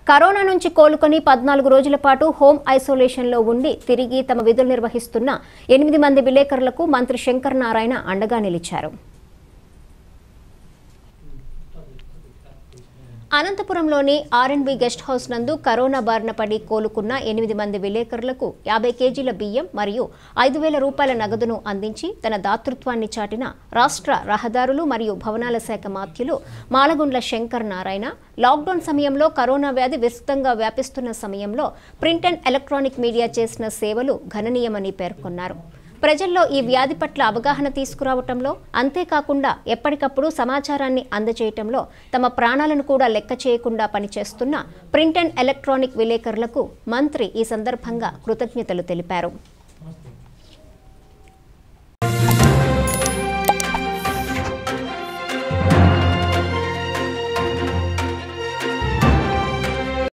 corona నుంచి కోలుకొని పద్నాలుగు రోజుల పాటు హోం ఐసోలేషన్లో ఉండి తిరిగి తమ విధులు నిర్వహిస్తున్న ఎనిమిది మంది విలేకరులకు మంత్రి శంకర్ నారాయణ అండగా నిలిచారు అనంతపురంలోని ఆర్ఎండ్బి గెస్ట్ హౌస్ నందు కరోనా బారిన పడి కోలుకున్న ఎనిమిది మంది విలేకరులకు యాభై కేజీల బియ్యం మరియు ఐదు వేల రూపాయల నగదును అందించి తన దాతృత్వాన్ని చాటిన రాష్ట్ర రహదారులు మరియు భవనాల శాఖ మాత్యులు మాలగుండ్ల శంకర్ నారాయణ లాక్డౌన్ సమయంలో కరోనా వ్యాధి విస్తృతంగా వ్యాపిస్తున్న సమయంలో ప్రింట్ అండ్ ఎలక్ట్రానిక్ మీడియా చేసిన సేవలు గణనీయమని పేర్కొన్నారు ప్రజల్లో ఈ వ్యాధి పట్ల అవగాహన తీసుకురావటంలో అంతేకాకుండా ఎప్పటికప్పుడు సమాచారాన్ని అందజేయటంలో తమ ప్రాణాలను కూడా లెక్క చేయకుండా పనిచేస్తున్న ప్రింట్ అండ్ ఎలక్ట్రానిక్ విలేకరులకు మంత్రి ఈ సందర్భంగా కృతజ్ఞతలు తెలిపారు